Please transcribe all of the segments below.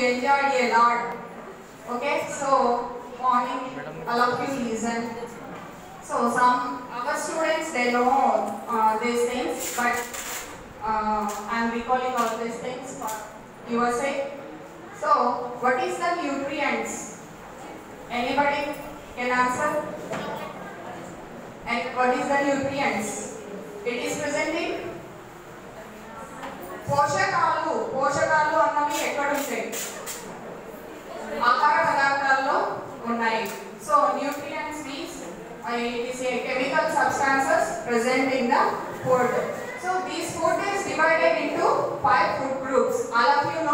enjoyed a lot. Okay, so morning, all of you listen. So some our students they know uh, these things, but uh, I'm recalling all these things for your sake. So what is the nutrients? Anybody can answer? And what is the nutrients? It is present in పోషకాలు పోషకాలు అన్నవి ఎక్కడ ఉంటాయి ఆహార పదార్థాల్లో ఉన్నాయి so nutrients means it is a chemical substances present in the food so these food is divided into five food groups all of you know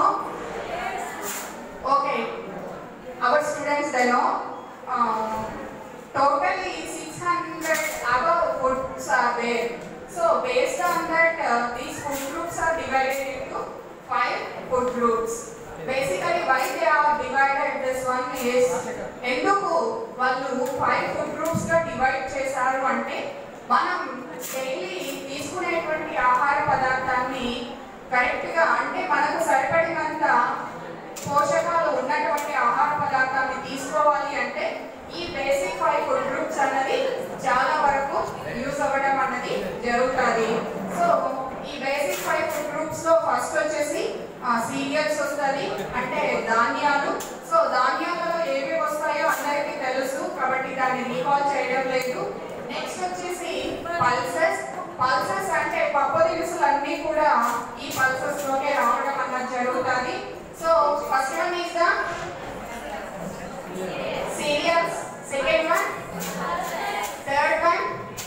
okay our students they know uh, totally 600 above foods are there so based on that uh, these food groups are divided into five food groups basically why they are divided this one is ఎందుకు వాళ్ళు five food groups గా divide చేశారు అంటే మనం daily తీసుకునేటువంటి ఆహార పదార్థాన్ని correct గా అంటే మనకు సరిపడినంత పోషకాలు ఉన్నటువంటి ఆహార పదార్థాన్ని తీసుకోవాలి అంటే ఈ బేసిక్ ఫైవ్ ఫుడ్ గ్రూప్స్ అన్నది చాలా వరకు యూజ్ అవ్వడం అన్నది జరుగుతుంది సో ఈ బేసిక్ ఫైవ్ ఫుడ్ గ్రూప్స్ లో ఫస్ట్ వచ్చేసి సీరియల్స్ వస్తుంది అంటే ధాన్యాలు సో ధాన్యాలలో ఏవి వస్తాయో అందరికీ తెలుసు కాబట్టి దాన్ని రీకాల్ చేయడం లేదు నెక్స్ట్ వచ్చేసి పల్సెస్ పల్సెస్ అంటే పప్పు దినుసులు అన్నీ కూడా ఈ పల్సెస్ లోకే రావడం అన్నది జరుగుతుంది so first one is the cereals second one third one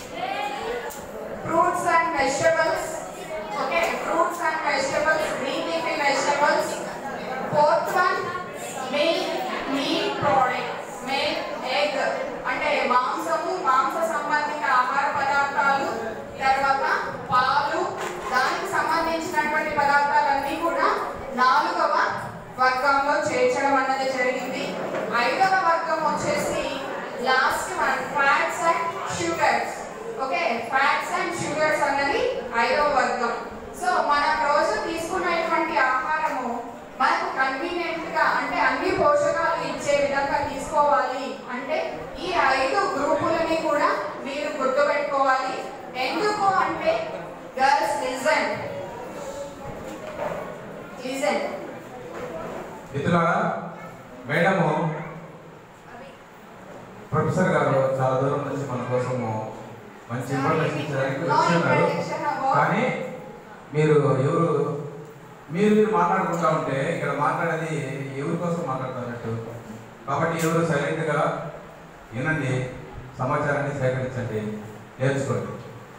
fruits and vegetables okay fruits and vegetables green leafy vegetables fourth one milk meat products milk egg అంటే మాంసము మాంస సంబంధిత ఆహార పదార్థాలు తర్వాత పాలు దానికి సంబంధించినటువంటి పదార్థాలన్నీ కూడా నాలుగవ వర్గంలో చేర్చడం అన్నది జరిగింది ఐదవ వర్గం వచ్చేసి last one fats and sugars okay fats and sugars అన్నది ఐదవ వర్గం సో మనం రోజు తీసుకునేటువంటి ఆహారము మనకు కన్వీనియంట్ గా అంటే అన్ని పోషకాలు ఇచ్చే విధంగా తీసుకోవాలి అంటే ఈ ఐదు గ్రూపులని కూడా మీరు గుర్తుపెట్టుకోవాలి ఎందుకు అంటే గర్ల్స్ లిజన్ లిజన్ మిత్రులారా మేడము ప్రొఫెసర్ గారు చాలా దూరం నుంచి మన కోసము మంచి ఇన్ఫర్మేషన్ ఇచ్చడానికి వచ్చి ఉన్నారు కానీ మీరు ఎవరు మీరు మీరు మాట్లాడుకుంటా ఉంటే ఇక్కడ మాట్లాడేది ఎవరి కోసం మాట్లాడుతున్నట్టు కాబట్టి ఎవరు సైలెంట్గా వినండి సమాచారాన్ని సేకరించండి నేర్చుకోండి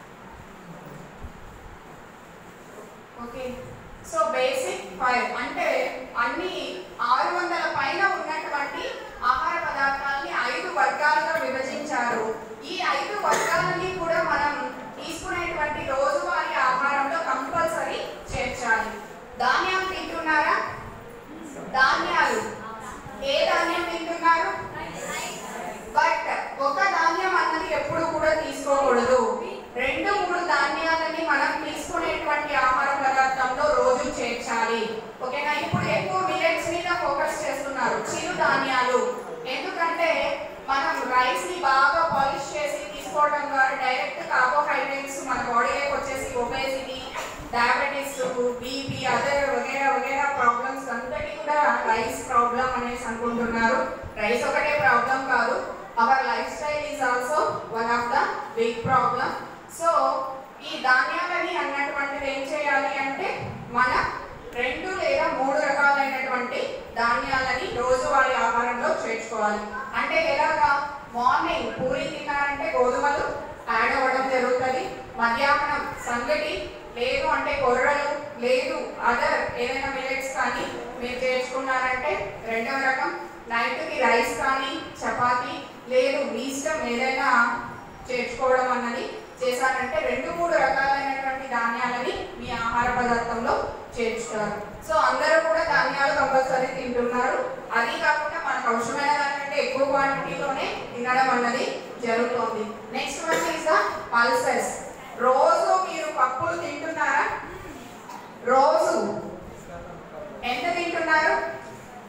ఓకే సో బేసిక్ ఫైవ్ అంటే అన్ని ఆరు వందల పైన ఉన్నటువంటి ఆహార పదార్థాలని ఐదు వర్గాలుగా విభజించారు ఈ ఐదు వర్గాలని కూడా మనం తీసుకునేటువంటి రోజువారీ ఆహారంలో కంపల్సరీ చేర్చాలి ధాన్యాలు తింటున్నారా ధాన్యాలు ఏ ధాన్యం తింటున్నారు బట్ ఒక ధాన్యం అన్నది ఎప్పుడు కూడా తీసుకోకూడదు రెండు మూడు ధాన్యాలని మనం తీసుకునేటువంటి ఆహార పదార్థంలో రోజు చేర్చాలి ఓకేనా ఇప్పుడు ఎక్కువ మిలెట్స్ మీద ఫోకస్ చేస్తున్నారు చిరు ధాన్యాలు ఎందుకంటే మనం రైస్ ని బాగా పాలిష్ చేసి తీసుకోవడం ద్వారా డైరెక్ట్ కార్బోహైడ్రేట్స్ మన బాడీలోకి వచ్చేసి ఒబేసిటీ డయాబెటీస్ బీపీ అదర్ వగేరా వగేరా ప్రాబ్లమ్స్ అంతటి కూడా రైస్ ప్రాబ్లం అనేసి అనుకుంటున్నారు రైస్ ఒకటే ప్రాబ్లం కాదు our lifestyle is also one of the big problem so ఈ ధాన్యాలని అన్నటువంటిది ఏం చేయాలి అంటే మన రెండు లేదా మూడు రకాలైనటువంటి ధాన్యాలని రోజువారీ ఆహారంలో చేర్చుకోవాలి అంటే ఎలాగా మార్నింగ్ పూరి తిన్నారంటే గోధుమలు యాడ్ అవ్వడం జరుగుతుంది మధ్యాహ్నం సంగటి లేదు అంటే కొర్రలు లేదు అదర్ ఏదైనా మిలెట్స్ కానీ మీరు చేర్చుకున్నారంటే రెండవ రకం నైట్కి రైస్ కానీ చపాతి లేదు మీ ఇష్టం ఏదైనా చేర్చుకోవడం అన్నది చేశారంటే రెండు మూడు రకాలైనటువంటి ధాన్యాలని మీ ఆహార పదార్థంలో చేర్చుతారు సో అందరూ కూడా ధాన్యాలు కంపల్సరీ తింటున్నారు అది కాకుండా మనకు అవసరమైన దానికంటే ఎక్కువ క్వాంటిటీలోనే తినడం అన్నది జరుగుతోంది next one is the pulses రోజు మీరు పప్పులు తింటున్నారా రోజు ఎంత తింటున్నారు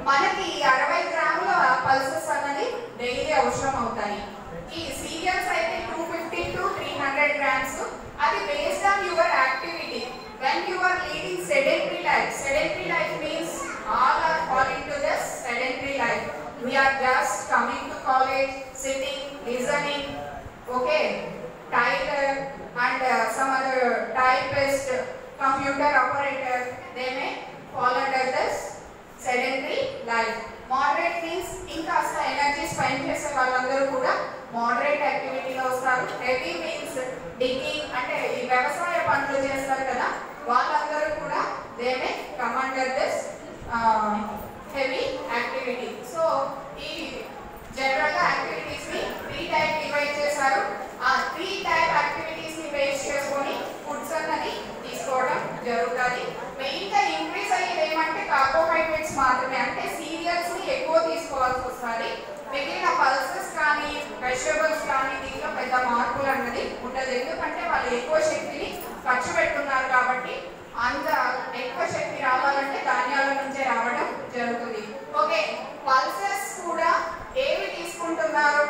మనకి అరవై గ్రాముల పల్సెస్ అన్నది డైలీ అవసరం అవుతాయి ఈ సీరియల్స్ అయితే two fifty to three hundred grams అది based on your activity when you are leading sedentary life sedentary life means all are following to just sedentary life we are just coming to college sitting listening okay tyler and uh, some other typist computer operator they may fall under this sedentary life moderate means ఇంకాస్త energy spend చేసే వాళ్ళందరూ కూడా moderate యాక్టివిటీలో వస్తారు heavy means digging అంటే ఈ వ్యవసాయ పనులు చేస్తారు కదా వాళ్ళందరూ కూడా they may come under this heavy activity so ఈ జనరల్ గా యాక్టివిటీస్ ని త్రీ టైప్ డివైడ్ చేశారు ఆ త్రీ టైప్ యాక్టివిటీస్ ని బేస్ చేసుకొని ఫుడ్స్ అన్నది తీసుకోవడం జరుగుతుంది మెయిన్ గా ఇంక్రీజ్ అయ్యేది ఏమంటే కార్బోహైడ్రేట్స్ మాత్రమే అంటే సీరియల్స్ ని ఎక్కువ తీసుకోవాల్సి వస్తుంది మిగిలిన పల్సెస్ కానీ వెజిటబుల్స్ కానీ దీంట్లో పెద్ద మార్పులు అన్నది ఉండదు ఎందుకంటే వాళ్ళు ఎక్కువ శక్తిని ఖర్చు పెడుతున్నారు కాబట్టి అంత ఎక్కువ శక్తి రావాలంటే ధాన్యాల నుంచే రావడం జరుగుతుంది ఓకే పల్సెస్ కూడా ఏవి తీసుకుంటున్నారు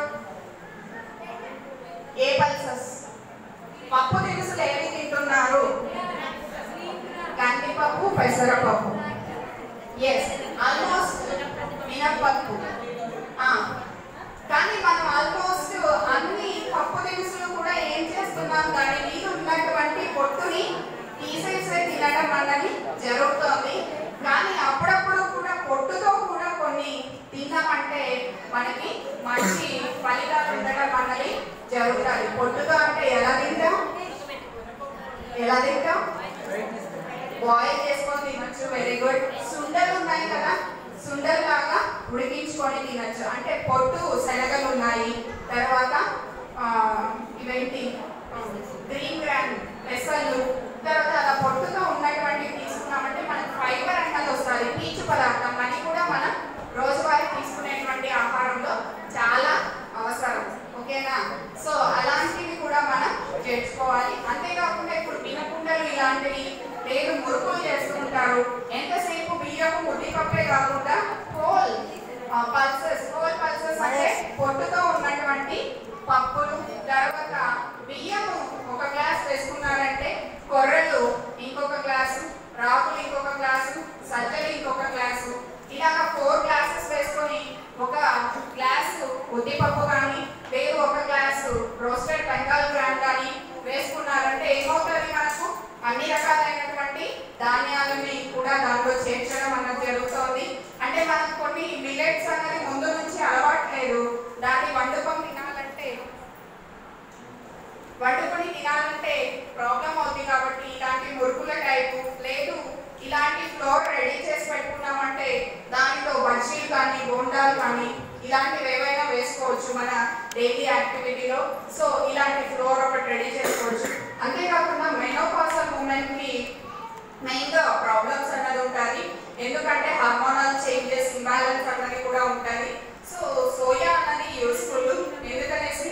ఏ పల్సెస్ పప్పు దినుసులు ఏవి తింటున్నారు కందిపప్పు పెసరపప్పు ఎస్ ఆల్మోస్ట్ మినప్పప్పు ఆ, కానీ మనం ఆల్మోస్ట్ అన్ని పప్పు దినుసులు కూడా ఏం చేస్తున్నాం దాని మీద ఉన్నటువంటి పొట్టుని తీసేసే తినడం అన్నది జరుగుతోంది కానీ అప్పుడప్పుడు కూడా పొట్టుతో కూడా కొన్ని తిన్నామంటే మనకి మంచి ఫలితాలు ఉండడం అన్నది జరుగుతుంది పొట్టుతో అంటే ఎలా తింటాం ఎలా తింటాం బాయిల్ చేసుకొని తినొచ్చు వెరీ గుడ్ సుండలు ఉన్నాయి కదా సుండలు లాగా ఉడికించుకొని తినొచ్చు అంటే పొట్టు శనగలు ఉన్నాయి తర్వాత ఆ, ఇవేంటి గ్రీన్ గ్రాండ్ పెసలు తర్వాత అలా పొట్టుతో ఉన్నటువంటివి తీసుకున్నామంటే మనకు ఫైబర్ అన్నది వస్తుంది పీచు పదార్థం అది కూడా మనం రోజువారీ తీసుకునేటువంటి ఆహారంలో చాలా అవసరం ఓకేనా సో అలాంటివి కూడా మనం చేర్చుకోవాలి అంతేకాకుండా ఇప్పుడు మినకుండలు ఇలాంటివి లేదు మురుకులు చేస్తుంటారు ఎంతసేపు బియ్యము ముద్దిపప్పే కాకుండా హోల్ పల్సెస్ హోల్ పల్సెస్ అంటే పొట్టుతో ఉన్నటువంటి పప్పులు తర్వాత బియ్యము ఒక గ్లాస్ వేసుకున్నారంటే కొర్రలు ఇంకొక గ్లాసు రాగులు ఇంకొక గ్లాసు సజ్జలు ఇంకొక గ్లాసు ఇలాగ ఫోర్ గ్లాసెస్ వేసుకొని ఒక గ్లాసు ఉద్దిపప్పు కానీ లేదు ఒక గ్లాసు రోస్టెడ్ బెంగాల్ గ్రాండ్ కానీ వేసుకున్నారంటే ఏమవుతుంది మనకు అన్ని రకాలైనటువంటి ధాన్యాలని కూడా దాంట్లో చేర్చడం అన్నది జరుగుతోంది అంటే మనకు కొన్ని మిల్లెట్స్ అన్నది ముందు నుంచి అలవాట్లేదు దాన్ని వండుకొని తినాలంటే వండుకొని తినాలంటే ప్రాబ్లం అవుతుంది కాబట్టి ఇలాంటి మురుకుల టైపు లేదు ఇలాంటి ఫ్లోర్ రెడీ చేసి పెట్టుకున్నామంటే దానిలో బజ్జీలు కానీ బోండాలు కానీ ఇలాంటివి ఏవైనా వేసుకోవచ్చు మన డైలీ యాక్టివిటీలో సో ఇలాంటి ఫ్లోర్ ఒకటి రెడీ చేసుకోవచ్చు అంతేకాకుండా మెనోపాసల్ మూమెంట్ కి మెయిన్ గా ప్రాబ్లమ్స్ అన్నది ఉంటుంది ఎందుకంటే హార్మోనల్ చేంజెస్ ఇంబ్యాలెన్స్ అన్నది కూడా ఉంటుంది సో సోయా అన్నది యూస్ఫుల్ ఎందుకనేసి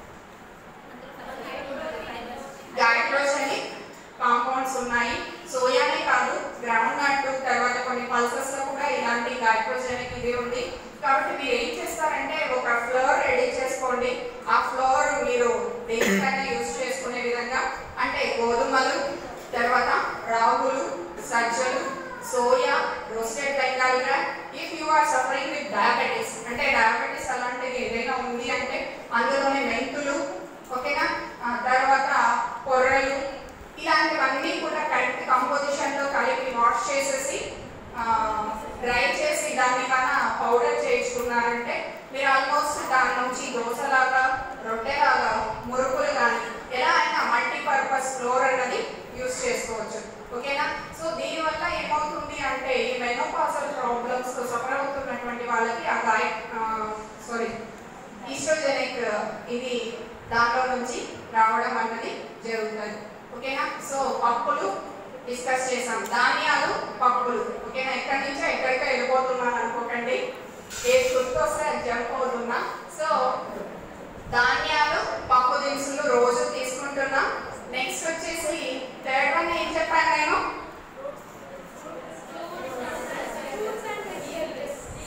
గైట్రోజెనిక్ కాంపౌండ్స్ ఉన్నాయి సోయానే కాదు గ్రౌండ్ నట్ తర్వాత కొన్ని పల్సెస్ లో కూడా ఇలాంటి గైట్రోజెనిక్ ఇది ఉంది కాబట్టి మీరు ఏం చేస్తారంటే ఒక ఫ్లోర్ రెడీ చేసుకోండి ఆ ఫ్లోర్ మీరు దేనికైనా యూజ్ చేసుకునే విధంగా అంటే గోధుమలు తర్వాత రాగులు సజ్జలు soya roasted Bengal gram if you are suffering with diabetes అంటే డయాబెటీస్ అలాంటిది ఏదైనా ఉంది అంటే అందులోనే మెంతులు ఓకేనా ఆ తర్వాత కొర్రలు ఇలాంటివన్నీ కూడా కరెక్ట్ కంపోజిషన్ లో కలిపి వాష్ చేసేసి డ్రై చేసి దాన్ని కన్నా పౌడర్ చేయించుకున్నారంటే మీరు ఆల్మోస్ట్ దాని నుంచి దోశలాగా రొట్టెలాగా మురుకులు కానీ ఎలా అయినా మల్టీపర్పస్ ఫ్లోర్ అన్నది యూస్ చేసుకోవచ్చు ఓకేనా సో దీనివల్ల ఏమవుతుంది అంటే ఈ మెనోపాసల్ ప్రాబ్లమ్స్ తో సఫర్ అవుతున్నటువంటి వాళ్ళకి ఆ గాయ సారీ ఈస్ట్రోజెనిక్ ఇది దాంట్లో నుంచి రావడం అన్నది జరుగుతుంది ఓకేనా సో పప్పులు డిస్కస్ చేసాం ధాన్యాలు పప్పులు ఓకేనా ఎక్కడి నుంచో ఎక్కడికో వెళ్ళిపోతున్నాను అనుకోకండి ఏ గుర్తొస్తే అది జంప్ అవుతున్నా సో ధాన్యాలు పప్పు దినుసులు రోజు తీసుకుంటున్నాం నెక్స్ట్ వచ్చేసి థర్డ్ వన్ ఏం చెప్పాను నేను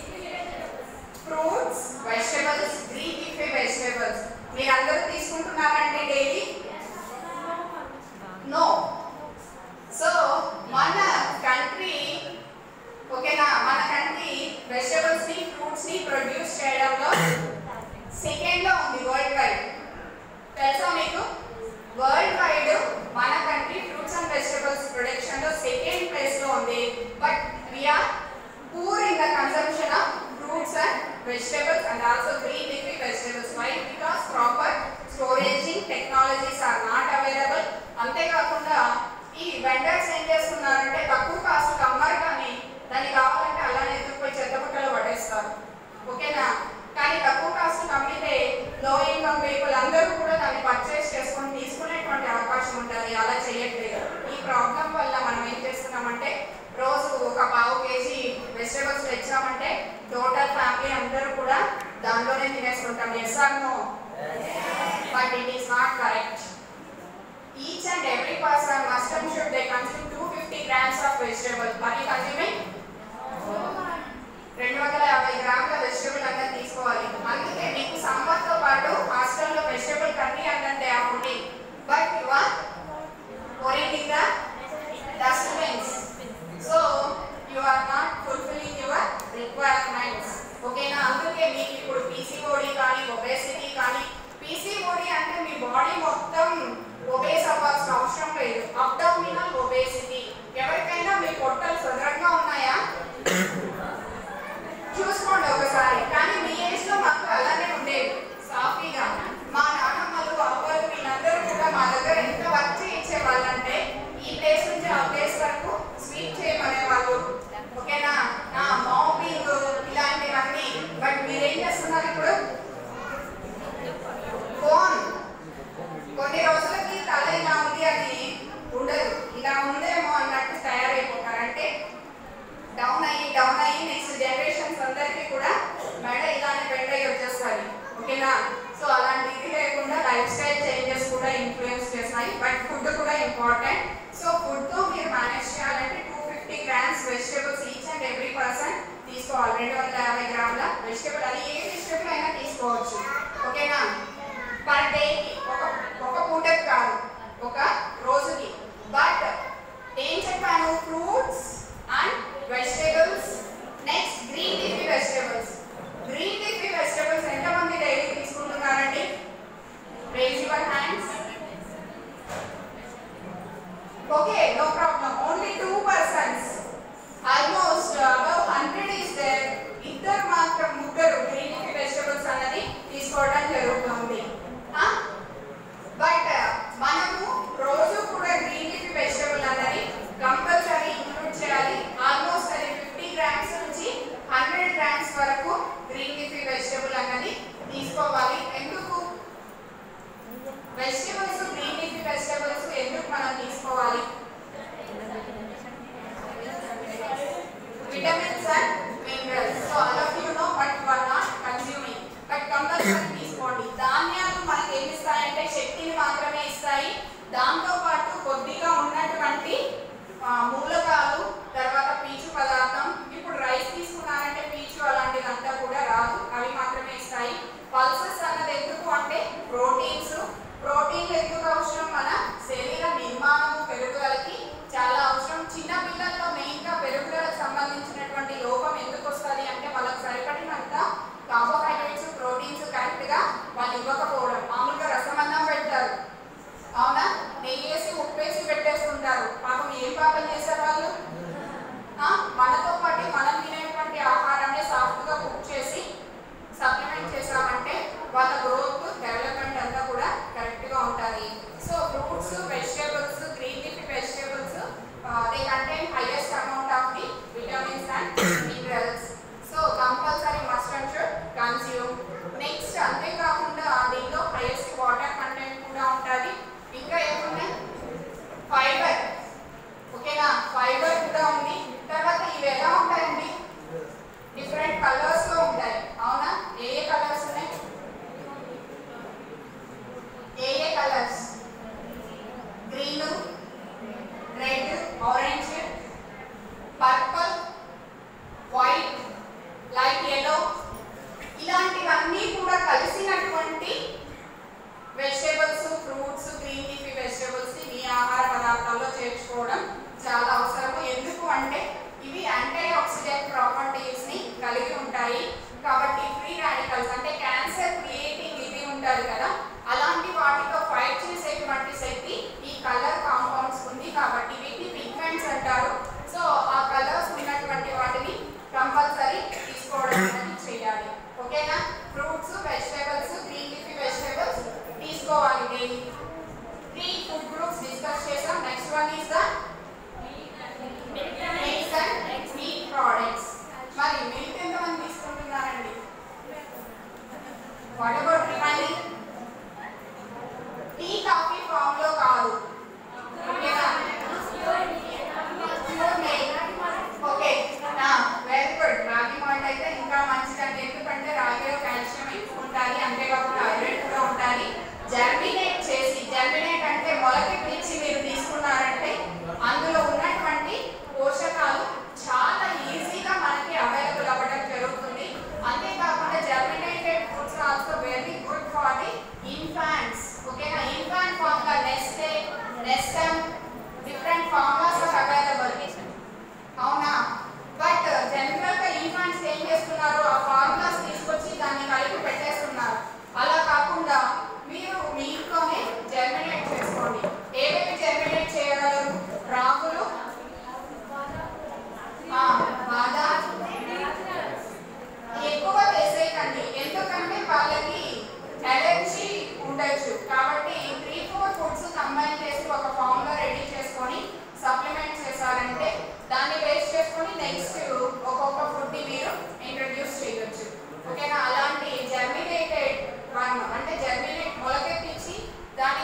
not correct. Each and every person must and should they consume 250 grams of vegetables. Are you consuming? రెండు వందల యాభై గ్రాముల వెజిటబుల్ అన్నది తీసుకోవాలి అందుకే మీకు సంపత్తో పాటు హాస్టల్లో వెజిటబుల్ కర్రీ అన్నది they are putting but you are orienting the dustbins so you are not fulfilling your requirements ఓకేనా అందుకే మీకు ఇప్పుడు పీసీఓడి కానీ ఒబేసిటీ కానీ పీసీఓడి అంటే మీ బాడీ మొత్తం ఒబేస్ అవ్వాల్సిన అవసరం లేదు అబ్డామినల్ ఒబేసిటీ ఎవరికైనా మీ పొట్టలు సదరంగా ఉన్నాయా చూసుకోండి ఒకసారి కానీ మీ ఏజ్ లో మాకు అలానే ఉండేది సాఫీగా మా నాన్నమ్మలు అవ్వలు వీళ్ళందరూ కూడా మా దగ్గర ఎంత వర్క్ చేయించే వాళ్ళంటే ఈ ప్లేస్ నుంచి ఆ ప్లేస్ వరకు స్వీట్ చేయమనే వాళ్ళు ఓకేనా నా మాపింగ్ ఇలాంటివన్నీ బట్ మీరేం చేస్తున్నారు ఇప్పుడు ఫోన్ కొన్ని రోజులకి తల ఇలా ఉంది అది ఉండదు ఇలా ఉందేమో అన్నట్టు తయారైపోతారు అంటే డౌన్ అయ్యి డౌన్ అయ్యి నెక్స్ట్ జనరేషన్స్ అందరికీ కూడా మెడ ఇలానే బెండ్ అయ్యి వచ్చేస్తుంది ఓకేనా సో అలాంటి ఇది లేకుండా లైఫ్ స్టైల్ చేంజెస్ కూడా ఇన్ఫ్లుయెన్స్ చేస్తాయి బట్ ఫుడ్ కూడా ఇంపార్టెంట్ సో ఫుడ్ తో మీరు మేనేజ్ చేయాలంటే two fifty grams vegetables each and every person తీసుకోవాలి రెండు వందల యాభై గ్రాముల వెజిటేబుల్ అది ఏ వెజిటేబుల్ అయినా తీసుకోవచ్చు ఓకేనా పర్ డేకి ఒక ఒక పూటకి కాదు ఒక రోజుకి బట్ ఏం చెప్పాను fruits and vegetables next green leafy vegetables green leafy vegetables ఎంతమంది డైలీ తీసుకుంటున్నారండి raise your hands okay no problem only two persons almost above hundred is there ఇద్దరు మాత్రం ముగ్గురు గ్రీన్ లీఫీ వెజిటేబుల్స్ అన్నది తీసుకోవడం జరుగుతుంది బట్ మనము రోజు కూడా గ్రీన్ లీఫీ వెజిటేబుల్ అన్నది కంపల్సరీ ఇంక్లూడ్ చేయాలి ఆల్మోస్ట్ అది ఫిఫ్టీ గ్రామ్స్ నుంచి హండ్రెడ్ గ్రామ్స్ వరకు గ్రీన్ లీఫీ వెజిటేబుల్ అన్నది తీసుకోవాలి ఎందుకు వెజిటేబుల్స్ గ్రీన్ లీఫీ వెజిటేబుల్స్ ఎందుకు మనం తీసుకోవాలి vitamins and minerals so all of you know but you are not consuming but compulsory తీసుకోండి ధాన్యాలు మనకి ఏమి ఇస్తాయంటే శక్తిని మాత్రమే ఇస్తాయి దాంతో పాటు కొద్దిగా ఉన్నటువంటి ఆ, మూలకాలు తర్వాత పీచు పదార్థం ఇప్పుడు రైస్ తీసుకున్నారంటే పీచు అలాంటిదంతా కూడా రాదు అవి మాత్రమే ఇస్తాయి పల్సెస్ అన్నది ఎందుకు అంటే ప్రోటీన్స్ ప్రోటీన్లు ఎందుకు అవసరం మన శరీర నిర్మాణము పెరుగుదలకి చాలా అవసరం చిన్న పిల్లల్లో మెయిన్ గా పెరుగుదలకు సంబంధించినటువంటి లోపం ఎందుకు వస్తుంది అంటే వాళ్ళకి సరిపడినంత కార్బోహైడ్రేట్స్ ప్రోటీన్స్ కరెక్ట్ గా వాళ్ళు ఇవ్వకపోవడం మామూలుగా రసమన్నం పెడతారు అవునా నెయ్యి వేసి ఉప్పేసి పెట్టేస్తుంటారు పాపం ఏం పాపం చేశారు వాళ్ళు ఆ, మనతో పాటు మనం తినేటువంటి ఆహారాన్ని సాఫ్ట్ గా కుక్ చేసి సప్లిమెంట్ చేసామంటే వాళ్ళ గ్రోత్ డెవలప్మెంట్ అంతా కూడా కరెక్ట్ గా ఉంటుంది so fruits vegetables green leafy vegetables they contain highest amount of the vitamins and minerals so compulsory must and should consume next అంతేకాకుండా దీనిలో హైయెస్ట్ వాటర్ కంటెంట్ కూడా ఉంటుంది ఇంకా ఏమున్నాయి ఫైబర్ ఓకేనా ఫైబర్ కూడా ఉంది తర్వాత ఇవి ఎలా ఉంటాయండి డిఫరెంట్ కలర్స్ లో ఉంటాయి అవునా ఏ ఏ కలర్స్ ఉన్నాయి ఏ ఏ colours green red orange purple white light yellow ఇలాంటివన్నీ కూడా కలిసినటువంటి vegetables fruits green leafy vegetables మీ ఆహార పదార్థాల్లో చేర్చుకోవాలి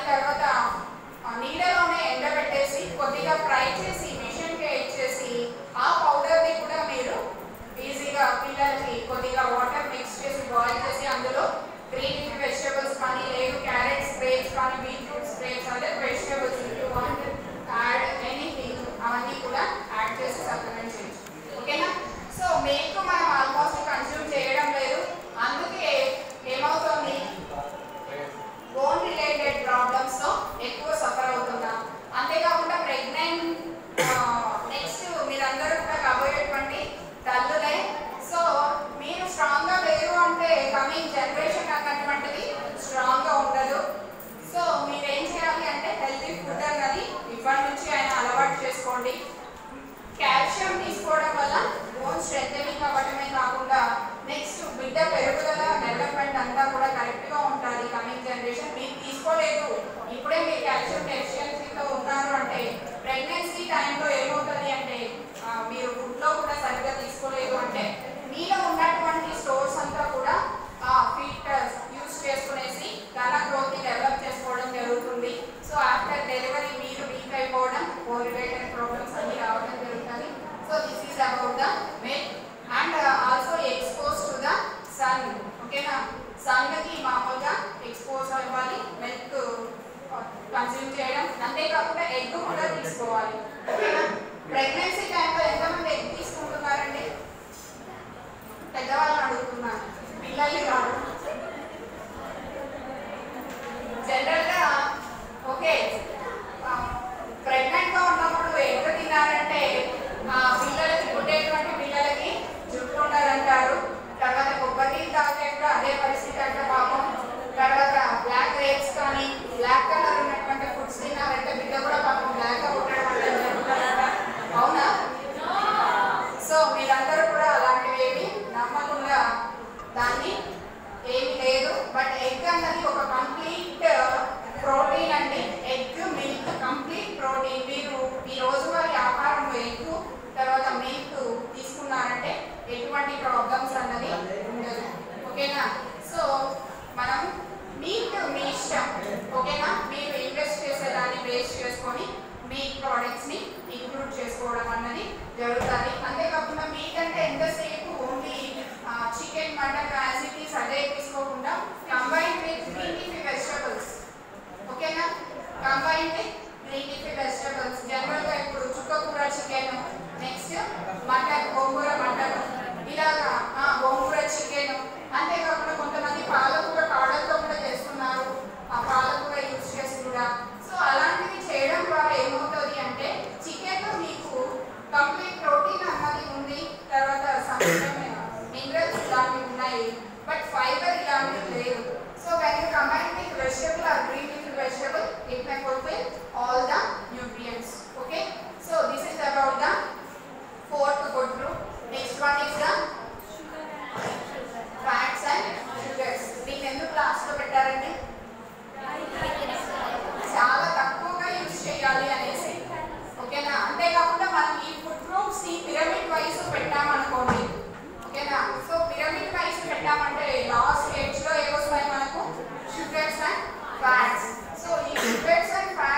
తర్వాత ఆ, నీడలోనే ఎండబెట్టేసి కొద్దిగా ఫ్రై చేసి మిషన్కి ఇచ్చేసి ఆ పౌడర్ని కూడా మీరు ఈజీగా పిల్లలకి కొద్దిగా వాటర్ మిక్స్ చేసి బాయిల్ చేసి అందులో గ్రీన్ లీఫీ వెజిటబుల్స్ కానీ లేదు క్యారెట్ స్ప్రేస్ కానీ బీట్రూట్ స్ప్రేస్ అదే vegetables you want add anything అవన్నీ కూడా యాడ్ చేసి సప్లిమెంట్ చేయొచ్చు ఓకేనా సో మిల్క్ మనం ఆల్మోస్ట్ కన్జ్యూమ్ చేయడం లేదు అందుకే ఏమవుతుంది బోన్ రిలేటెడ్ ప్రాబ్లమ్స్ తో ఎక్కువ సఫర్ అవుతున్నాం అంతేకాకుండా ప్రెగ్నెంట్ నెక్స్ట్ మీరందరూ కూడా కాబోయేటువంటి తల్లులే సో మీరు స్ట్రాంగ్ గా లేరు అంటే కమింగ్ జనరేషన్ అన్నటువంటిది స్ట్రాంగ్ గా ఉండదు సో మీరేం చేయాలి అంటే హెల్తీ ఫుడ్ అన్నది ఇప్పటి నుంచి ఆయన అలవాటు చేసుకోండి కాల్షియం తీసుకోవడం వల్ల బోన్ స్ట్రెంగ్ అవ్వడమే కాకుండా నెక్స్ట్ బిడ్డ పెరుగుదల డెవలప్మెంట్ అంతా కూడా కరెక్ట్ గా ఉంటుంది కమింగ్ జనరేషన్ మీరు తీసుకోలేదు ఇప్పుడే మీరు కాల్షియం డెఫిషియన్సీతో ఉన్నారు అంటే ప్రెగ్నెన్సీ టైంలో ఏమవుతుంది అంటే ఆ, మీరు ఫుడ్ లో కూడా సరిగ్గా తీసుకోలేదు అంటే మీలో ఉన్నటువంటి స్టోర్స్ అంతా కూడా ఫీట్ యూస్ చేసుకునేసి ధన గ్రోత్ డెవలప్ చేసుకోవడం జరుగుతుంది సో ఆఫ్టర్ డెలివరీ మీరు వీక్ అయిపోవడం బోన్ రిలేటెడ్ ప్రాబ్లమ్స్ అన్ని రావడం జరుగుతుంది so this is about the milk and also expose to the sun ఓకేనా సన్కి మామూలుగా ఎక్స్పోజ్ అవ్వాలి మిల్క్ కన్జ్యూమ్ చేయడం అంతేకాకుండా ఎగ్ కూడా తీసుకోవాలి ఓకేనా ప్రెగ్నెన్సీ టైంలో ఎంతమంది ఎగ్ తీసుకుంటున్నారండి పెద్దవాళ్ళని అడుగుతున్నాను పిల్లల్ని కాదు జనరల్గా ఓకే ప్రెగ్నెంట్ గా ఉన్నప్పుడు ఎంత తిన్నారంటే ఆ పిల్లలకి పుట్టేటువంటి పిల్లలకి జుట్టు ఉండదంటారు తర్వాత కొబ్బరి నీళ్ళు తాగితే కూడా అదే పరిస్థితి అంటే పాపం తర్వాత బ్లాక్ రేప్స్ కానీ బ్లాక్ కలర్ ఉన్నటువంటి ఫుడ్స్ తిన్నారంటే బిడ్డ కూడా పాపం బ్లాక్ గా పుట్టడం అంటే జరుగుతుందంట అవునా సో మీరందరూ కూడా అలాంటివి ఏమి నమ్మకుండా దాన్ని ఏమి లేదు బట్ ఎగ్ అన్నది ఒక కంప్లీట్ ప్రోటీన్ అండి ఎగ్ మిల్క్ కంప్లీట్ ప్రోటీన్ మీరు ఈ రోజువారీ ఆహారంలో ఎగ్ తర్వాత మిల్క్ తీసుకున్నారంటే ఎటువంటి ప్రాబ్లమ్స్ అన్నది ఉండదు ఓకేనా సో మనం మీట్ మీ ఇష్టం ఓకేనా మీరు ఇన్వెస్ట్ చేసేదాన్ని బేస్ చేసుకొని మీ ప్రోడక్ట్స్ ని ఇంక్లూడ్ చేసుకోవడం అన్నది జరుగుతుంది అంతేకాకుండా మీట్ అంటే ఎంతసేపు ఓన్లీ చికెన్ మటన్ యాసిటీస్ అదే తీసుకోకుండా combine with green leafy vegetables ఓకేనా combine with green leafy vegetables general గా ఇప్పుడు చుక్కకూర చికెన్ నెక్స్ట్ మటన్ గోంగూర మటన్ ఇలాగా ఆ, గోంగూర చికెన్ అంతేకాకుండా కొంతమంది పాలకూర కాడలతో కూడా చేస్తున్నారు ఆ పాలకూర యూజ్ చేసి కూడా సో అలాంటివి చేయడం ద్వారా ఏమవుతుంది అంటే చికెన్ మీకు కంప్లీట్ ప్రోటీన్ అన్నది ఉంది తర్వాత మినరల్స్ ఇలాంటివి ఉన్నాయి బట్ ఫైబర్ ఇలాంటివి లేదు so when you combine with vegetable or green leafy vegetable it may fulfil all the nutrients okay so this is about the fourth food group next one is the fats and sugars మీకు ఎందుకు last లో పెట్టారండి చాలా తక్కువగా use చేయాలి అనేసి ఓకేనా అంతేకాకుండా మనం ఈ ఫుడ్ గ్రూప్స్ ని పిరమిడ్ వైజ్ పెట్టామనుకోండి ఓకేనా సో పిరమిడ్ వైజ్ పెట్టామంటే లాస్ట్ స్టేజ్ లో ఏమొస్తాయి మనకు షుగర్స్ అండ్ ఫ్యాట్స్ సో ఈ షుగర్స్ అండ్ ఫ్యాట్స్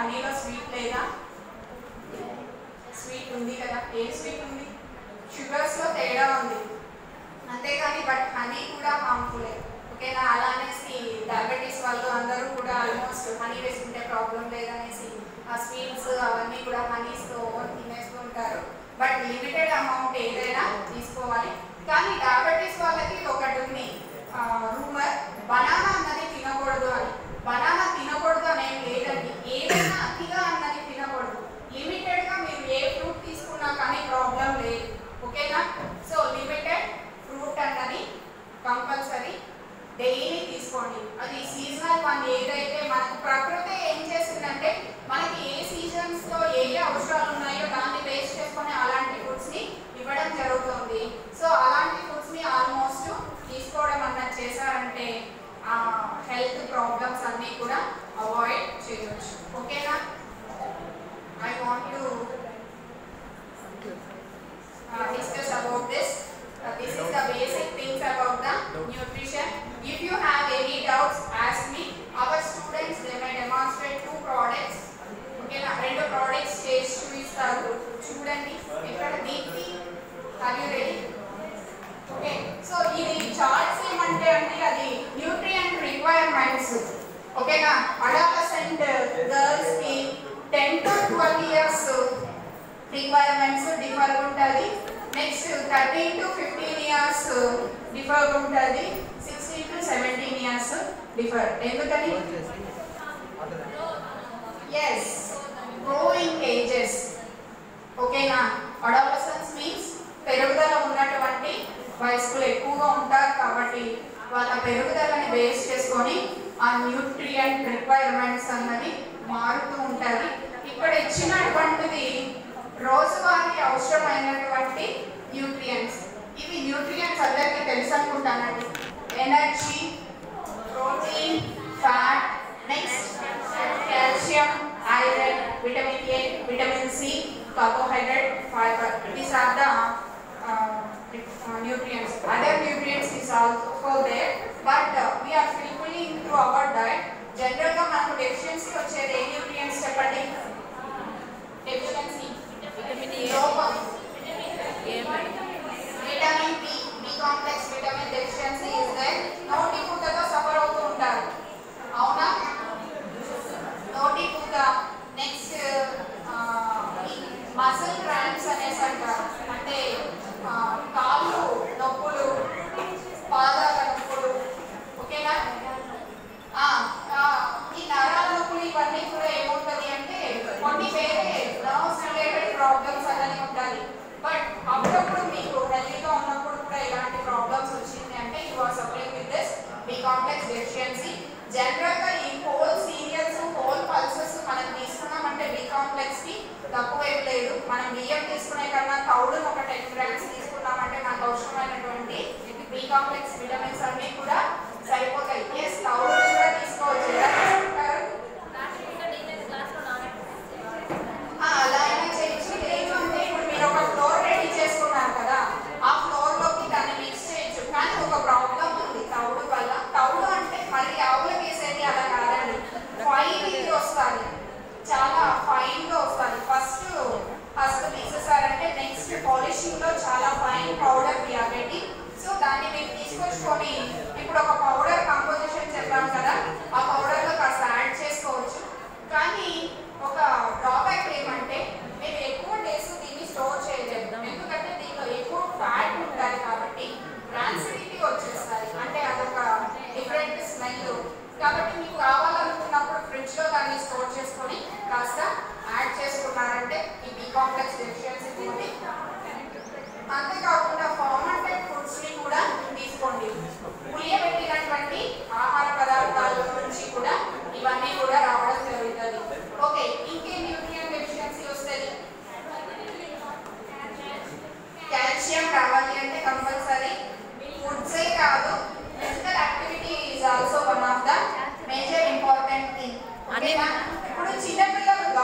హనీలో స్వీట్ లేదా స్వీట్ ఉంది కదా ఏ స్వీట్ ఉంది షుగర్స్ లో తేడా ఉంది అంతేగాని బట్ హనీ కూడా హార్మ్ఫుల్ ఓకేనా అలా అనేసి డయాబెటీస్ వాళ్ళు అందరూ కూడా ఆల్మోస్ట్ హనీ వేసుకుంటే ప్రాబ్లం లేదనేసి ఆ స్వీట్స్ అవన్నీ కూడా హనీస్తో తినేస్తూ ఉంటారు బట్ లిమిటెడ్ అమౌంట్ ఏదైనా తీసుకోవాలి కానీ డయాబెటీస్ వాళ్ళకి ఒకటి ఉంది రూమర్ బనానా అన్నది తినకూడదు అని బనానా తినకూడదు అనేం లేదండి ఏదైనా అతిగా అన్నది తినకూడదు లిమిటెడ్ గా మీరు ఏ ఫ్రూట్ తీసుకున్నా కానీ ప్రాబ్లం లేదు ఓకేనా సో లిమిటెడ్ ఫ్రూట్ అన్నది కంపల్సరీ డైలీ తీసుకోండి అది సీజనల్ వన్ ఏదైతే మనకు ప్రకృతి ఏం చేసిందంటే మనకి ఏ సీజన్స్ లో ఏ ఏ అవసరాలు ఉన్నాయో దాన్ని బేస్ చేసుకొని అలాంటి ఫుడ్స్ ని ఇవ్వడం జరుగుతుంది సో అలాంటి ఫుడ్స్ ని ఆల్మోస్ట్ తీసుకోవడం అన్నది చేశారంటే ఆ హెల్త్ ప్రాబ్లమ్స్ అన్నీ కూడా అవాయిడ్ చేయవచ్చు ఓకేనా I want to discuss about this. Uh, this is the basic things about the nutrition. If you have any doubts, ask me. Our students they may demonstrate two products. Okay, నా రెండు products చేసి చూపిస్తారు చూడండి ఇక్కడ Deepti are you ready okay so ఇది charts ఏమంటే అంటే అది న్యూట్రియంట్ రిక్వైర్మెంట్స్ ఓకేనా అడాలసెంట్ గర్ల్స్ కి ten to twelve years requirements differ ఉంటుంది next thirteen to fifteen years differ ఉంటుంది sixteen to seventeen years differ ఎందుకని ఎస్ గ్రోయింగ్ ఏజెస్ ఓకేనా అడాలసన్స్ మీన్స్ పెరుగుదల ఉన్నటువంటి వయస్కులు ఎక్కువగా ఉంటారు కాబట్టి వాళ్ళ పెరుగుదలని బేస్ చేసుకొని ఆ న్యూట్రియంట్ రిక్వైర్మెంట్స్ అన్నది మారుతూ ఉంటుంది ఇక్కడ ఇచ్చినటువంటిది రోజువారీ అవసరమైనటువంటి న్యూట్రియంట్స్ ఇవి న్యూట్రియంట్స్ అందరికీ తెలుసు అనుకుంటానండి energy protein fat next calcium iron vitamin A vitamin C carbohydrate fibre these are the nutrients other nutrients is also there but uh, we are fulfilling through our diet general గా మనకు deficiency వచ్చేది ఏ nutrients చెప్పండి deficiency లోపం vitamin B B complex vitamin deficiency is there నోటి పూతతో suffer అవుతూ ఉంటారు అవునా నోటి పూత నెక్స్ట్ మసిల్ క్రాంప్స్ అనేసి అంటారు అంటే ఆ, కాళ్ళు నొప్పులు పాదాల నొప్పులు ఓకేనా ఆ, ఆ, ఈ నరాల నొప్పులు ఇవన్నీ కూడా ఏముంటది అంటే కొన్ని వేరే నర్వ్స్ రిలేటెడ్ ప్రాబ్లమ్స్ అనేది ఉండాలి బట్ అప్పుడప్పుడు మీకు హెల్తీగా ఉన్నప్పుడు కూడా ఇలాంటి ప్రాబ్లమ్స్ వచ్చింది అంటే you are suffering with this B complex deficiency general గా ఈ హోల్ సీరియల్స్ హోల్ పల్సెస్ మనం తీసుకున్నామంటే బి కాంప్లెక్స్ కి తక్కువ ఏం లేదు మనం బియ్యం తీసుకునే కన్నా తౌడును ఒక టెన్ గ్రామ్స్ తీసుకున్నామంటే మనకు అవసరమైనటువంటి బి కాంప్లెక్స్ విటమిన్స్ అన్ని కూడా సరిపోతాయి ఎస్ తౌడు కూడా తీసుకోవచ్చు ఎలా తీసుకుంటారు ఆ, అలా అయినా చేయొచ్చు లేదు అంటే ఇప్పుడు మీరు ఒక ఫ్లోర్ రెడీ చేసుకున్నారు కదా ఆ ఫ్లోర్ లోకి దాన్ని మిక్స్ చేయొచ్చు కానీ ఒక ప్రాబ్లం ఉంది తౌడు వల్ల తౌడు అంటే మళ్ళీ ఆవులకు వేసేది అలా కాదండి ఫైన్ ఇది వస్తుంది చాలా ఫైన్ గా వస్తుంది ఫస్ట్ ఫస్ట్ తీసేసారంటే నెక్స్ట్ పాలిషింగ్ లో చాలా ఫైన్ పౌడర్ పెట్టి సో దాన్ని మీరు తీసుకొచ్చుకొని ఇప్పుడు ఒక పౌడర్ కంపోజిషన్ చెప్పాం కదా ఆ పౌడర్ లో కాస్త యాడ్ చేసుకోవచ్చు కానీ ఒక డ్రాబ్యాక్ ఏమంటే మీరు ఎక్కువ డేస్ దీన్ని స్టోర్ చేయలేరు ఎందుకంటే దీనిలో ఎక్కువ ఫ్యాట్ ఉంటుంది కాబట్టి ట్రాన్సిడిటీ వచ్చేస్తుంది అంటే అదొక డిఫరెంట్ స్మెల్ కాబట్టి మీకు కావాలనుకున్నప్పుడు ఫ్రిడ్జ్ లో దాన్ని స్టోర్ చేసుకొని కాస్త యాడ్ చేసుకున్నారంటే ఈ బి కాంప్లెక్స్ డెఫిషియన్సీ పోతే అంతేకాకుండా ఫార్మంటెడ్ ఫుడ్స్ ని కూడా తీసుకోండి పులియబెట్టినటువంటి ఆహార పదార్థాల నుంచి కూడా ఇవన్నీ కూడా రావడం జరుగుతుంది ఓకే ఇంకే న్యూట్రియం డెఫిషియన్సీ వస్తుంది కాల్షియం రావాలి అంటే కంపల్సరీ ఫుడ్సే కాదు physical activity is also one of the major important thing ఓకేనా ఇప్పుడు చిన్నపిల్లలు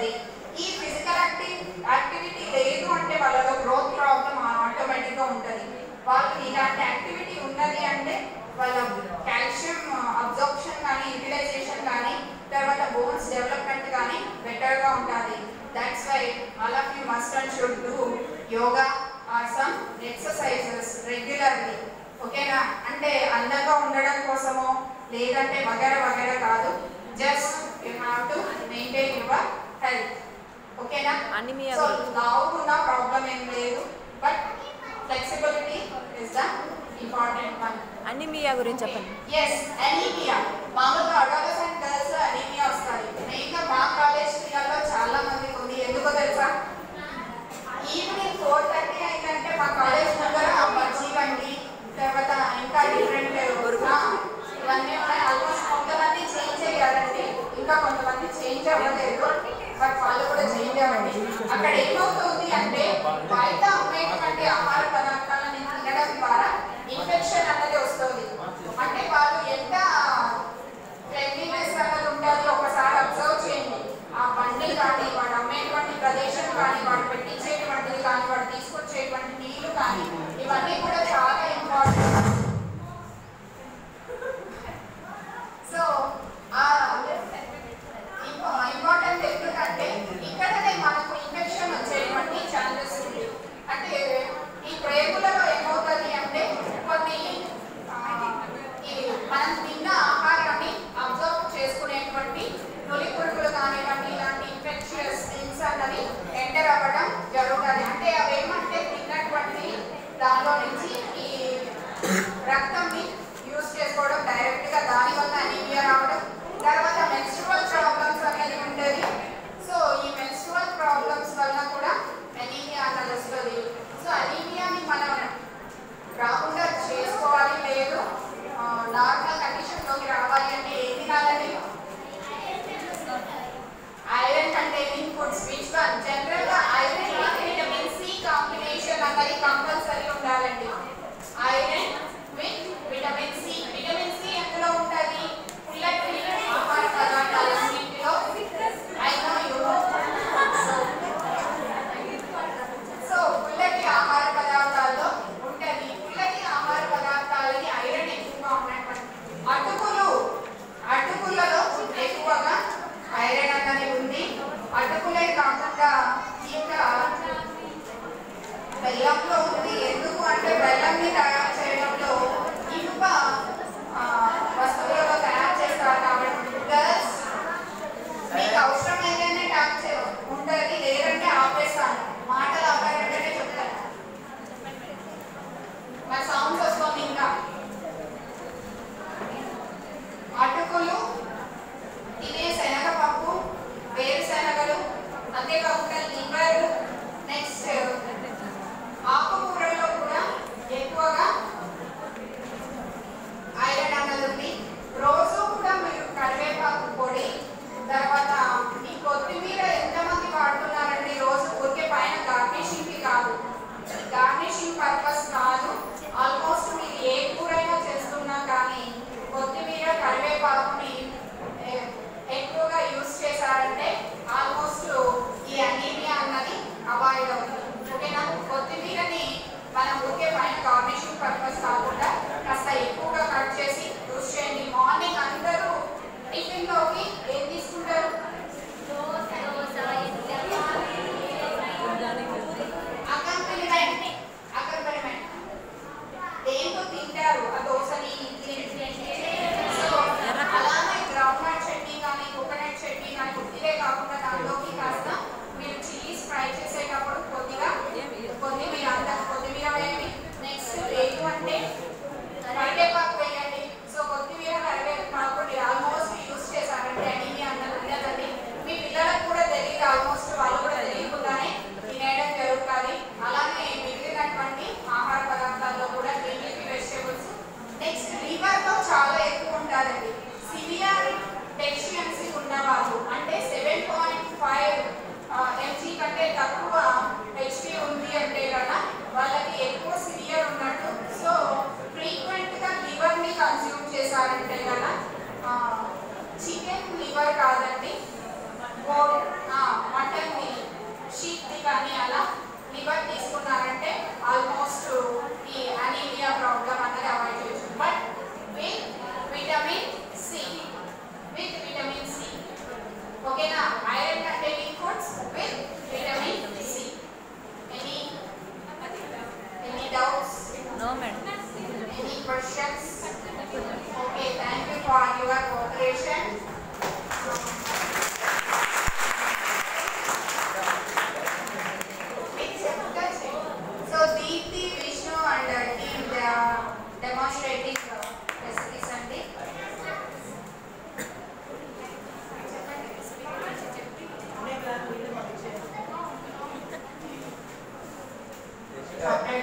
వస్తుంది ఈ ఫిజికల్ యాక్టివ్ యాక్టివిటీ లేదు అంటే వాళ్ళలో గ్రోత్ ప్రాబ్లం ఆటోమేటిక్ గా ఉంటుంది వాళ్ళు ఇలాంటి యాక్టివిటీ ఉన్నది అంటే వాళ్ళ కాల్షియం అబ్జార్ప్షన్ కానీ యూటిలైజేషన్ కానీ తర్వాత బోన్స్ డెవలప్మెంట్ కానీ బెటర్ గా ఉంటుంది that's why all of you must and should do yoga or some exercises regularly ఓకేనా అంటే అందంగా ఉండడం కోసమో లేదంటే వగేర వగేర కాదు just you have to maintain your health ఓకేనా Anemia సో గురించి. లావుకున్న ప్రాబ్లం ఏం లేదు but flexibility is the important one anaemia గురించి చెప్పండి ఎస్ అనీమియా మామూలుగా అడాలసెంట్ గర్ల్స్ అనీమియా వస్తుంది మెయిన్గా మా కాలేజ్ పిల్లల్లో చాలా మందికి ఉంది ఎందుకో తెలుసా ఈవినింగ్ ఫోర్ థర్టీ అయిందంటే మా కాలేజ్ ముందర బజ్జీ బండి తర్వాత ఇంకా డిఫరెంట్ ఇవన్నీ ఉన్నాయి ఆల్మోస్ట్ కొంతమంది చేంజ్ అయ్యారండి ఇంకా కొంతమంది చేంజ్ అవ్వలేదు బట్ వాళ్ళు కూడా చేంజ్ అవ్వండి అక్కడ ఏమవుతుంది అంటే బయట అమ్మేటువంటి ఆహార పదార్థాలను తినడం ద్వారా ఇన్ఫెక్షన్ అన్నది వస్తుంది అంటే వాళ్ళు ఎంత క్లెన్లీనెస్ అన్నది ఉంటుంది ఒకసారి అబ్జర్వ్ చేయండి ఆ బండి కానీ వాడు అమ్మేటువంటి ప్రదేశం కానీ వాడు పెట్టించేటువంటిది కానీ వాడు తీసుకొచ్చేటువంటి నీళ్లు కానీ ఇవన్నీ కూడా చాలా ఇంపార్టెంట్ సో ఆ ఇంపార్టెంట్ ఎందుకంటే ఇక్కడనే మనకు ఇన్ఫెక్షన్ వచ్చేటువంటి ఛాన్సెస్ ఉంది అంటే ఈ ప్రేగులలో ఏమవుతుంది అంటే కొన్ని ఆ, ఈ మనం తిన్న ఆహారాన్ని అబ్జర్వ్ చేసుకునేటువంటి నులి పురుగులు కానివ్వండి ఇలాంటి ఇన్ఫెక్షన్స్ థింగ్స్ అన్నవి ఎంటర్ అవ్వడం జరుగుతుంది అంటే అవి ఏమంటే తిన్నటువంటి దానిలో నుంచి ఈ రక్తంని యూస్ చేసుకోవడం డైరెక్ట్ గా దాని వల్ల అనీమియా రావడం తర్వాత మెన్స్ట్రువల్ ప్రాబ్లమ్స్ అనేది ఉండేది సో ఈ మెన్స్ట్రువల్ ప్రాబ్లమ్స్ వల్ల కూడా అనీమియా అన్నది వస్తుంది సో అనీమియాని మనం రాకుండా చేసుకోవాలి లేదు నార్మల్ కండిషన్లోకి రావాలి అంటే ఏం తినాలండి iron containing foods which one general గా ఐరన్ విటమిన్ సి కాంబినేషన్ అన్నది కంపల్సరీ ఉండాలండి iron with vitamin C vitamin C ఎందులో ఉంటది పుల్లటి ఆహార పదార్థాలన్నింటిలో ఐ నో యు సో పుల్లటి ఆహార పదార్థాల్లో ఉంటది పుల్లటి ఆహార పదార్థాలని ఐరన్ ఎక్కువగా ఉన్నటువంటి అటుకులు అటుకులలో ఎక్కువగా ఐరన్ అన్నది ఉంది అటుకులే కాకుండా ఇంకా బెల్లంలో ఉంది ఎందుకు అంటే బెల్లంని తయారు చేయడంలో ఇనుప ఆ, వస్తువులలో తయారు చేస్తారు కాబట్టి గర్ల్స్ మీకు అవసరమైతేనే ట్యాప్ చే ఉంటుంది లేదంటే ఆపేస్తాను మాటలు ఆపారంటే చెప్తాను మరి సౌండ్స్ వస్తుంది ఇంకా అటుకులు ఇదే శనగపప్పు వేరుశనగలు అంతేకాకుండా లివర్ నెక్స్ట్ ఆకుకూరల్లో కూడా ఎక్కువగా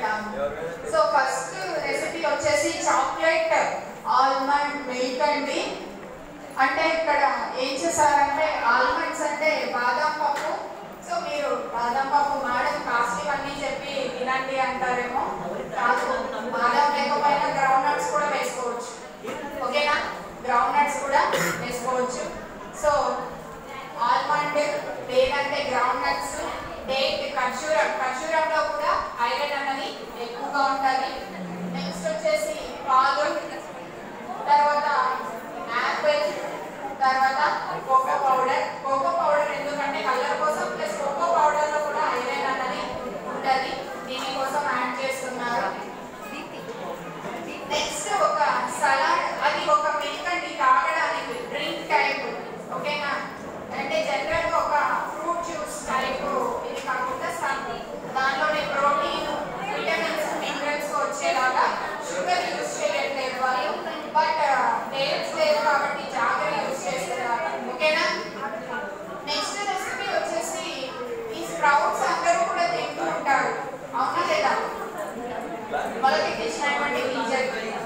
అంటాము సో ఫస్ట్ రెసిపీ వచ్చేసి చాక్లెట్ ఆల్మండ్ మిల్క్ అండి అంటే ఇక్కడ ఏం చేశారంటే ఆల్మండ్స్ అంటే బాదం పప్పు సో మీరు బాదం పప్పు మేడం కాస్ట్లీ అన్నీ చెప్పి తినండి అంటారేమో కాదు బాదం లేకపోయినా గ్రౌండ్ నట్స్ కూడా వేసుకోవచ్చు ఓకేనా గ్రౌండ్ నట్స్ కూడా వేసుకోవచ్చు సో ఆల్మండ్ లేదంటే గ్రౌండ్ నట్స్ డేట్ ఖర్జూరం ఖర్జూరంలో కూడా ఐరన్ అన్నది ఎక్కువగా ఉంటుంది నెక్స్ట్ వచ్చేసి పాలు తర్వాత యాపిల్ తర్వాత కోకో పౌడర్ కోకో పౌడర్ ఎందుకంటే కలర్ కోసం ప్లస్ కోకో పౌడర్ లో కూడా ఐరన్ అన్నది ఉంటుంది దీనికోసం యాడ్ చేస్తున్నారు నెక్స్ట్ ఒక సలాడ్ అది ఒక మిల్క్ అండి తాగడానికి డ్రింక్ టైప్ ఓకేనా అంటే జనరల్ గా ఒక ఫ్రూట్ జ్యూస్ టైప్ ఇది కాకుండా సమ్ దానిలోనే ప్రోటీన్ విటమిన్స్ మినరల్స్ వచ్చేలాగా షుగర్ యూస్ చేయట్లేదు వాళ్ళు బట్ డేట్స్ లేదు కాబట్టి జాగర్ యూస్ చేస్తున్నారు ఓకేనా నెక్స్ట్ రెసిపీ వచ్చేసి ఈ స్ప్రౌట్స్ అందరూ కూడా తింటూ ఉంటారు అవునా లేదా మొలకెత్తించినటువంటి గింజలు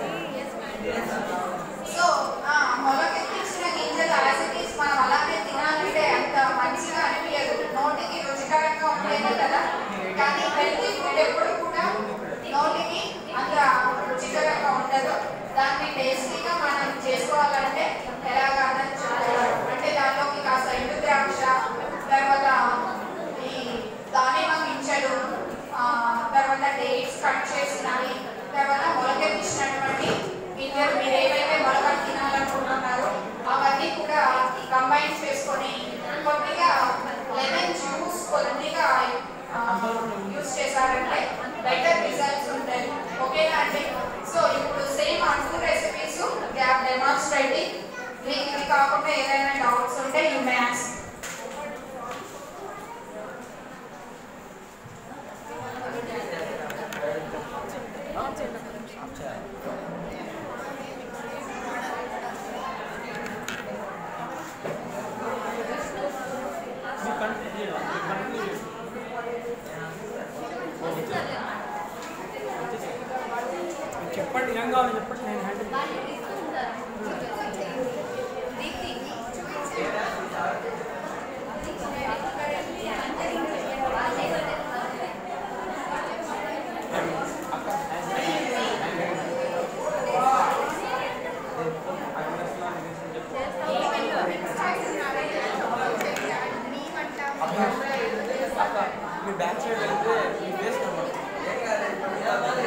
సో ఆ, మొలకెత్తించిన గింజలు యాజ్ ఇట్ ఈస్ మనం అలానే తినాలంటే అంత మంచిగా అనిపించదు నోటికి రుచికరంగా ఉండేది కదా కానీ హెల్తీ ఫుడ్ ఎప్పుడు కూడా నోటికి అంత రుచికరంగా ఉండదు దాన్ని టేస్టీగా మనం చేసుకోవాలంటే ఎలాగా అన్నది చూడాలి అంటే దానిలోకి కాస్త ఎండు ద్రాక్ష తర్వాత ఈ దానిమ్మ గింజలు ఆ, తర్వాత డేట్స్ కట్ చేసినవి తర్వాత మొలకెత్తించినటువంటి గింజలు మీరు ఏవైతే మొలకలు తినాలనుకుంటున్నారో అవన్నీ కూడా కంబైన్ చేసుకొని కొద్దిగా లెమన్ జ్యూస్ కొద్దిగా యూస్ చేశారంటే బెటర్ రిజల్ట్స్ ఉంటాయి ఓకేనా అండి సో ఇప్పుడు సేమ్ అంటూ రెసిపీస్ గ్యాప్ డెమాన్స్ట్రేటింగ్ మీకు ఇది కాకుండా ఏదైనా డౌట్స్ ఉంటే యూ మే ఆస్క్ చెప్పండి ఏం కావాలి చెప్పండి నేను హ్యాండిల్ మీ బ్యాక్ సైడ్ వెళ్తే మీ ఫేస్ కనబడుతుంది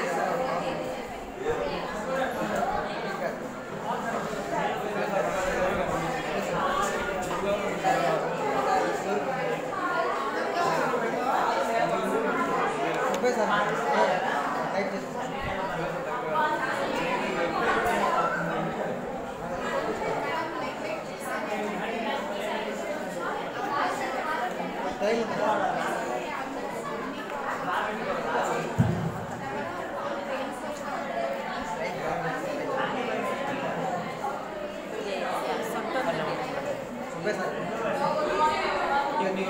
ఇవన్నీ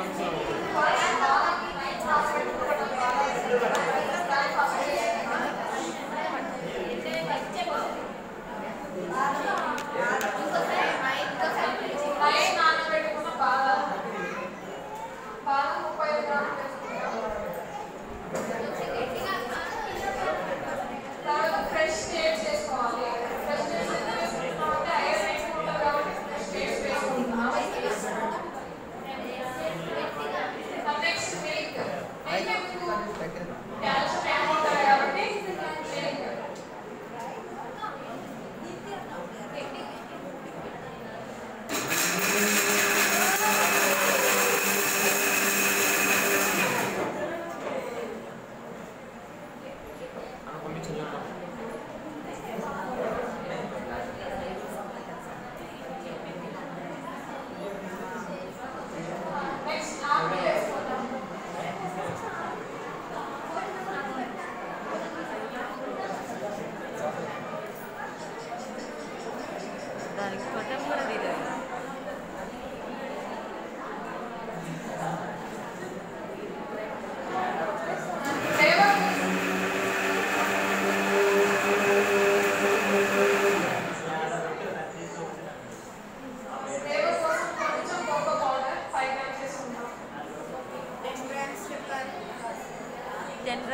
నైట్ నానబెట్టుకున్న బాదం బాదం ముప్పై గ్రాములు వేసుకుంటాం తర్వాత ఫ్రెష్ డేట్స్ వేసుకోవాలి ఫ్రెష్ డేట్స్ ఎందుకు వేసుకుంటాం అంటే ఐరన్ ఎక్కువ ఉంటుంది కాబట్టి ఫ్రెష్ డేట్స్ వేసుకుంటాం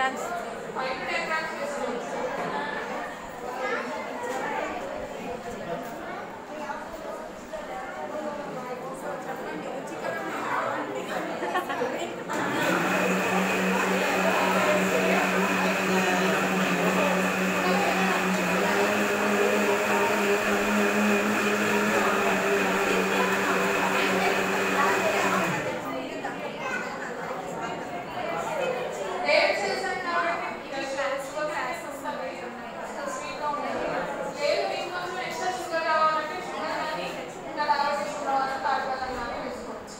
grams five to ten grams వేసుకోవచ్చు ఏం చేశాను కాబట్టి ఇక్కడ స్నాక్స్ లో స్నాక్స్ వస్తాయి స్వీట్ గా ఉంటుంది లేదు మీకు కొంచెం ఎక్స్ట్రా షుగర్ కావాలంటే షుగర్ కానీ ఇంకా డైరెక్ట్ షుగర్ కావాలంటే తాగడం కానీ వేసుకోవచ్చు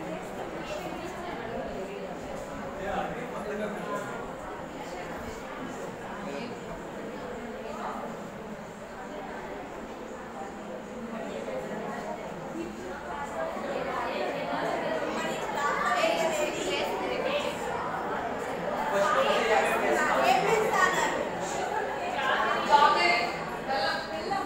చాక్లెట్ బెల్లం బెల్లం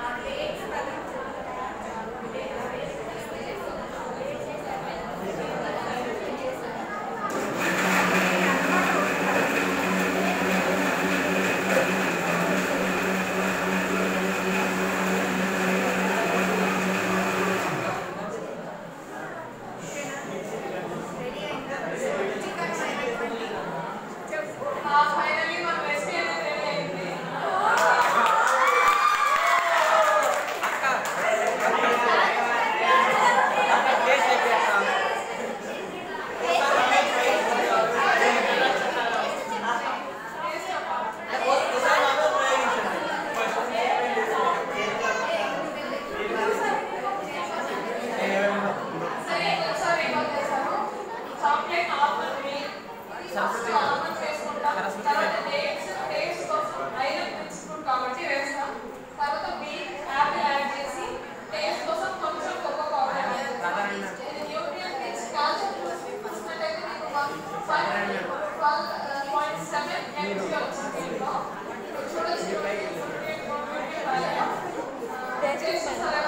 ఫైనల్లీ మన రెసిపీ అనేది రెడీ అయింది అక్క అక్క టేస్ట్ చెప్పేస్తా ఒకసారి మాత్రం ప్రయోగించండి సరే ఒకసారి ఏం చేస్తాను chocolate normal milk Saraswati. Almonds వేసుకుంటాం సరస్వతి. తర్వాత డేట్స్ డేట్స్ కోసం ఐరన్ తీసుకుంటాం కాబట్టి వేస్తాం తర్వాత బీట్ యాపిల్ యాడ్ చేసి టేస్ట్ కోసం కొంచెం కోకో పౌడర్ యాడ్ చేస్తాం ఇది న్యూట్రియన్ రిచ్ కాల్షియం చూసినట్టయితే మీకు one twelve point seven mg వచ్చింది దీంట్లో చూడొచ్చు టేస్ట్ సరే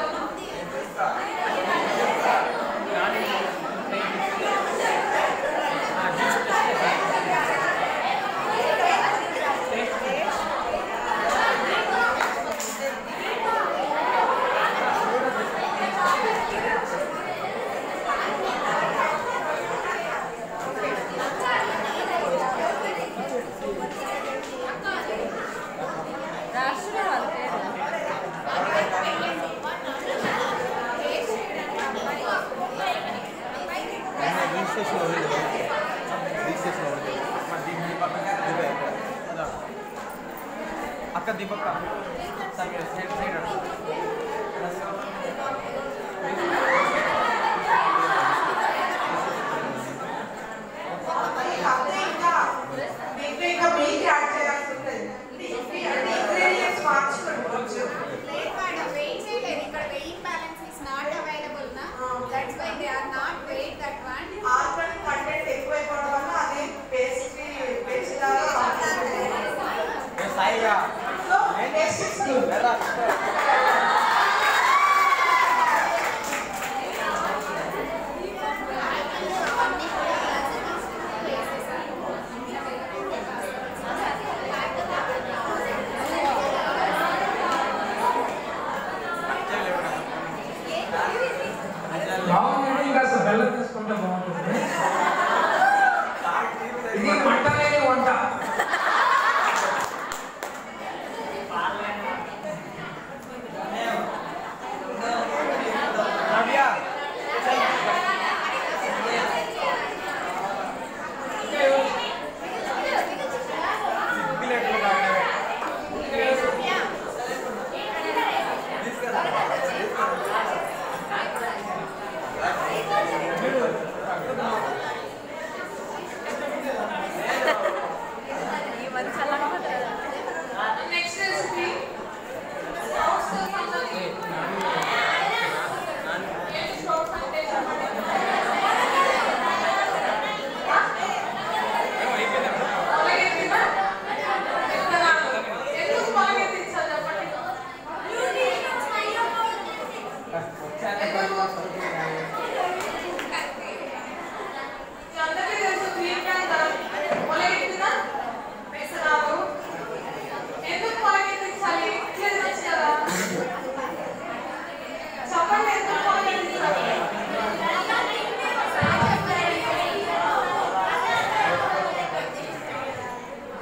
రాష్ట్రం వాళ్ళ పేరు రిజిస్ట్రేషన్ రిజిస్ట్రేషన్ అక్క దీపక్క సరే సైడ్ సైడ్ ఇంకా దీంట్లో ఇంకా మిల్క్ యాడ్ చేయాల్సి ఉంటుంది అంటే ఇంగ్రీడియంట్స్ మార్చుకోండి కొంచెం లేదు మేడం వెయిట్ చేయలేదు ఇక్కడ weight balance is not available నా that's why they are not weight that one alcohol content ఎక్కువైపోవడం వల్ల అది పేస్ట్రీ పేస్ట్ లాగా సాయిగా సో నెక్స్ట్ ఎలా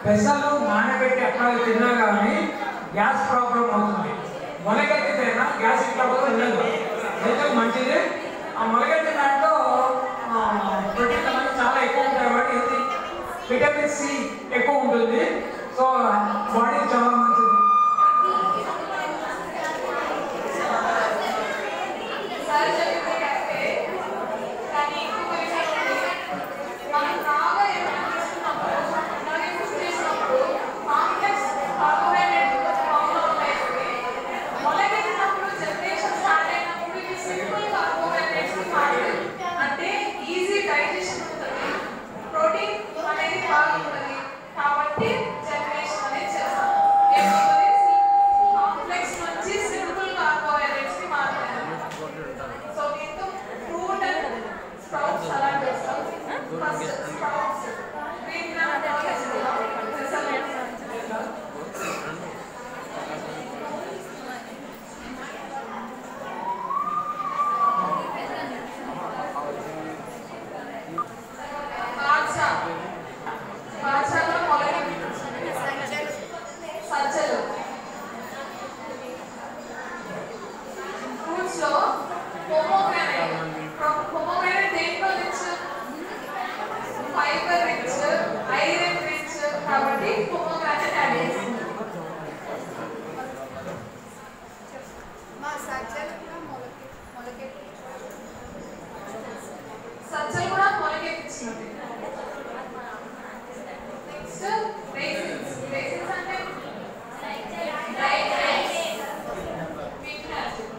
పెసలు నానబెట్టి అక్కడ తిన్నా కానీ గ్యాస్ ప్రాబ్లం అవుతుంది మొలకెత్తితేనా గ్యాస్ ప్రాబ్లం ఉండదు హెల్త్ మంచిది ఆ మొలకెత్తిన దాంట్లో ప్రోటీన్ అనేది చాలా ఎక్కువ ఉంటాయి కాబట్టి ఇది విటమిన్ సి ఎక్కువ ఉంటుంది సో బాడీ చాలా మంచిది సార్ చెప్పింది కరెక్టే. కానీ ఇంకొక విషయం ఉంది. మనం బాగా ఏమైనా తీసుకున్నప్పుడు, అలాగే ఫుడ్ చేసినప్పుడు కాంప్లెక్స్ కార్బోహైడ్రేట్ ఫామ్లో ఉంటాయి. మొలకెత్తినప్పుడు జనరేషన్ స్టార్ట్ అయినప్పుడు ఇవి సింపుల్ కార్బోహైడ్రేట్స్ మారుతాయి. అంటే ఈజీ డైజెషన్ ఉంటుంది ప్రోటీన్ అనేది బాగుంటుంది కాబట్టి జనరేషన్ అనేది చేస్తాం ఏమవుతుంది కాంప్లెక్స్ నుంచి సింపుల్ కార్బోహైడ్రేట్స్ కి మారుతాయి సో దీంతో ఫ్రూట్ అండ్ స్ప్రౌట్స్ అలా చేస్తాం ఫస్ట్ స్ప్రౌట్స్ గ్రీన్ గ్రామ్ చేస్తాం బాద్షా బాద్షాలో మొలకెత్తి సజ్జలు ఫ్రూట్స్ లో పొమోగ్రానైట్ పొమోగ్రానైట్ దేంట్లో rich fibre rich iron rich కాబట్టి పొమోగ్రానైట్ యాడ్ చేసింది మా సజ్జలు కూడా మొలకె మొలకెత్తి సజ్జలు కూడా మొలకెత్తించినవి నెక్స్ట్ రేసిన్స్ రేసిన్స్ అంటే డ్రై గ్రేప్స్ వీటిని యాడ్ చేయాలి.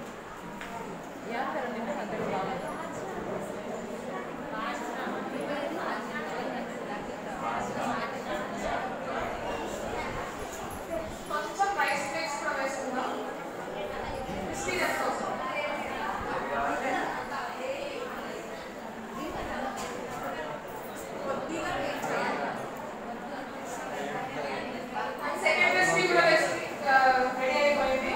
కొంచెం రైస్ ఫ్లేక్స్ కూడా వేసుకుందాం క్రిస్పీనెస్ కోసం కొద్దిగా వేట్ చేయాలి సెకండ్ రెసిపీ కూడా రెసిపీ రెడీ అయిపోయింది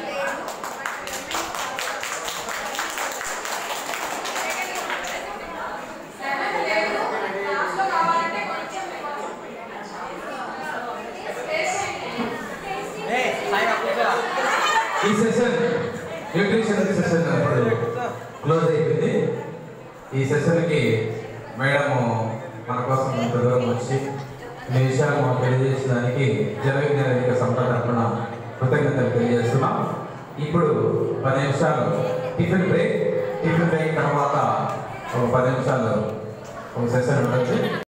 లెమన్ లేదు లాస్ట్లో కావాలంటే కొంచెం టేస్ట్ చేయండి ఏ సాయిగా కూర్చోరా ఈ సెషన్ న్యూట్రిషన్ సెషన్ క్లోజ్ అయిపోయింది ఈ సెషన్కి మేడం మన కోసం ఇంత దూరం వచ్చి ఈ విషయాలు మాకు తెలియజేసడానికి జన విజ్ఞాన వేదిక సంస్థ తరఫున కృతజ్ఞతలు తెలియజేస్తున్నాం ఇప్పుడు పది నిమిషాలు టిఫిన్ బ్రేక్ టిఫిన్ బ్రేక్ తర్వాత ఒక పది నిమిషాలు ఒక సెషన్ ఉండొచ్చు